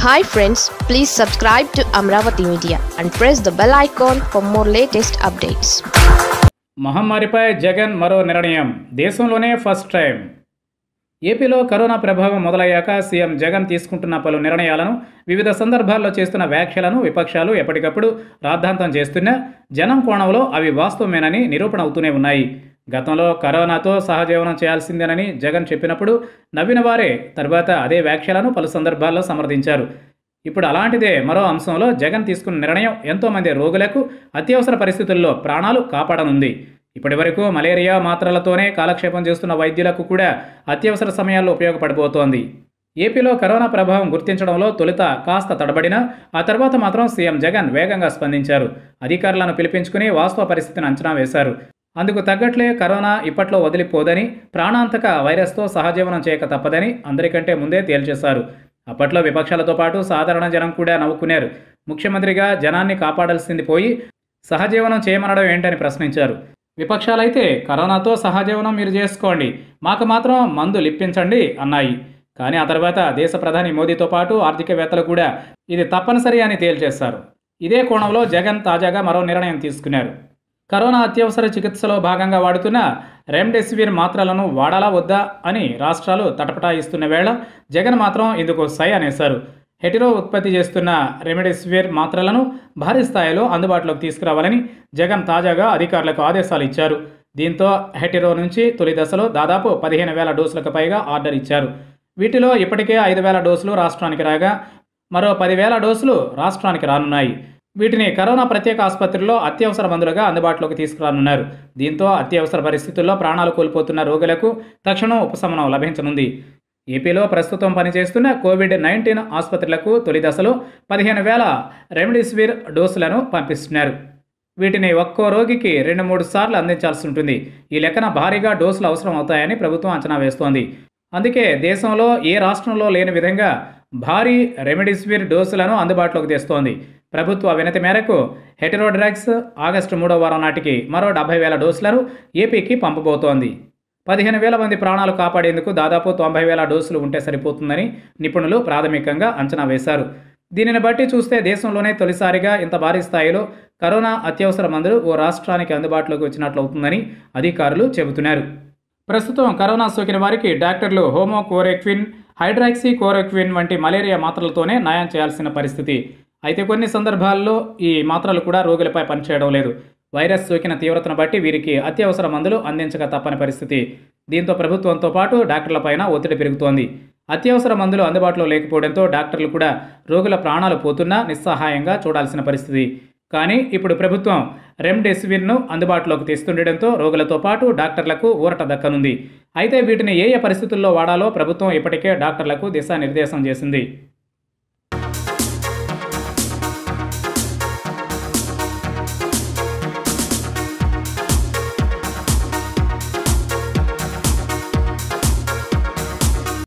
hi friends please subscribe to Amaravati media and press the bell icon for more latest updates మహమ్మారిపై జగన్ మరో నిర్ణయం దేశంలోనే first time ఏపీలో corona ప్రభావం మొదలయ్యాక సీఎం జగన్ తీసుకుంటున్న పలు నిర్ణయాలను వివిధ సందర్భాల్లో చేస్తున్న వ్యాఖ్యలను విపక్షాలు ఎప్పటికప్పుడు రాద్ధాంతం చేస్తున్నా జనం కోణంలో అవి వాస్తవమేనని నిరూపణ అవుతూనే ఉన్నాయి గతంలో కరోనాతో సహజీవనం చేయాల్సిందేనని జగన్ చెప్పినప్పుడు నవ్విన వారే తర్వాత అదే వ్యాఖ్యలను పలు సందర్భాల్లో సమర్థించారు ఇప్పుడు అలాంటిదే మరో అంశంలో జగన్ తీసుకున్న నిర్ణయం ఎంతోమంది రోగులకు అత్యవసర పరిస్థితుల్లో ప్రాణాలు కాపాడనుంది ఇప్పటివరకు మలేరియా మాత్రలతోనే కాలక్షేపం చేస్తున్న వైద్యులకు కూడా అత్యవసర సమయాల్లో ఉపయోగపడబోతోంది ఏపీలో కరోనా ప్రభావం గుర్తించడంలో తొలుత కాస్త తడబడినా ఆ తర్వాత మాత్రం సీఎం జగన్ వేగంగా స్పందించారు అధికారులను పిలిపించుకుని వాస్తవ పరిస్థితిని అంచనా వేశారు అందుకు తగ్గట్లే కరోనా ఇప్పట్లో వదిలిపోదని ప్రాణాంతక వైరస్తో సహజీవనం చేయక తప్పదని అందరికంటే ముందే తేల్చేశారు అప్పట్లో విపక్షాలతో పాటు సాధారణ జనం కూడా నవ్వుకున్నారు ముఖ్యమంత్రిగా జనాన్ని కాపాడాల్సింది పోయి సహజీవనం చేయమనడం ఏంటని ప్రశ్నించారు విపక్షాలైతే కరోనాతో సహజీవనం మీరు చేసుకోండి మాకు మాత్రం మందు లిప్పించండి అన్నాయి కానీ ఆ తర్వాత దేశ ప్రధాని మోదీతో పాటు ఆర్థికవేత్తలు కూడా ఇది తప్పనిసరి అని తేల్చేశారు ఇదే కోణంలో జగన్ తాజాగా మరో నిర్ణయం తీసుకున్నారు కరోనా అత్యవసర చికిత్సలో భాగంగా వాడుతున్న రెమ్డెసివిర్ మాత్రలను వాడాలా వద్దా అని రాష్ట్రాలు తటపటాయిస్తున్న వేళ జగన్ మాత్రం ఇందుకు సై అనేశారు హెటిరో ఉత్పత్తి చేస్తున్న రెమిడెసివిర్ మాత్రలను భారీ స్థాయిలో అందుబాటులోకి తీసుకురావాలని జగన్ తాజాగా అధికారులకు ఆదేశాలు ఇచ్చారు దీంతో హెటిరో నుంచి తొలి దశలో దాదాపు పదిహేను వేల డోసులకు పైగా ఆర్డర్ ఇచ్చారు వీటిలో ఇప్పటికే ఐదు వేల డోసులు రాష్ట్రానికి రాగా మరో పదివేల డోసులు రాష్ట్రానికి రానున్నాయి వీటిని కరోనా ప్రత్యేక ఆసుపత్రుల్లో అత్యవసర మందులుగా అందుబాటులోకి తీసుకురానున్నారు దీంతో అత్యవసర పరిస్థితుల్లో ప్రాణాలు కోల్పోతున్న రోగులకు తక్షణం ఉపశమనం లభించనుంది ఏపీలో ప్రస్తుతం పనిచేస్తున్న కోవిడ్ నైన్టీన్ ఆసుపత్రులకు తొలి దశలో పదిహేను వేల రెమ్డెసివిర్ డోసులను పంపిస్తున్నారు వీటిని ఒక్కో రోగికి రెండు మూడు సార్లు అందించాల్సి ఉంటుంది ఈ లెక్కన భారీగా డోసులు అవసరం అవుతాయని ప్రభుత్వం అంచనా వేస్తోంది అందుకే దేశంలో ఏ రాష్ట్రంలో లేని విధంగా భారీ రెమిడిసివిర్ డోసులను అందుబాటులోకి తెస్తోంది ప్రభుత్వ వినతి మేరకు హెటరో డ్రగ్స్ ఆగస్టు మూడో వారం నాటికి మరో డెబ్బై వేల డోసులను ఏపీకి పంపబోతోంది పదిహేను వేల మంది ప్రాణాలు కాపాడేందుకు దాదాపు తొంభై వేల డోసులు ఉంటే సరిపోతుందని నిపుణులు ప్రాథమికంగా అంచనా వేశారు దీనిని బట్టి చూస్తే దేశంలోనే తొలిసారిగా ఇంత భారీ స్థాయిలో కరోనా అత్యవసర మందులు ఓ రాష్ట్రానికి అందుబాటులోకి వచ్చినట్లవుతుందని అధికారులు చెబుతున్నారు ప్రస్తుతం కరోనా సోకిన వారికి డాక్టర్లు హోమో కోరెక్విన్ హైడ్రాక్సీ కోరెక్విన్ వంటి మలేరియా మాత్రలతోనే నయం చేయాల్సిన పరిస్థితి అయితే కొన్ని సందర్భాల్లో ఈ మాత్రలు కూడా రోగులపై పనిచేయడం లేదు వైరస్ సోకిన తీవ్రతను బట్టి వీరికి అత్యవసర మందులు అందించక తప్పని పరిస్థితి దీంతో ప్రభుత్వంతో పాటు డాక్టర్లపైన ఒత్తిడి పెరుగుతోంది అత్యవసర మందులు అందుబాటులో లేకపోవడంతో డాక్టర్లు కూడా రోగుల ప్రాణాలు పోతున్నా నిస్సహాయంగా చూడాల్సిన పరిస్థితి కానీ ఇప్పుడు ప్రభుత్వం రెమ్డెసివిర్ను అందుబాటులోకి తెస్తుండటంతో రోగులతో పాటు డాక్టర్లకు ఊరట దక్కనుంది అయితే వీటిని ఏ ఏ పరిస్థితుల్లో వాడాలో ప్రభుత్వం ఇప్పటికే డాక్టర్లకు దిశానిర్దేశం చేసింది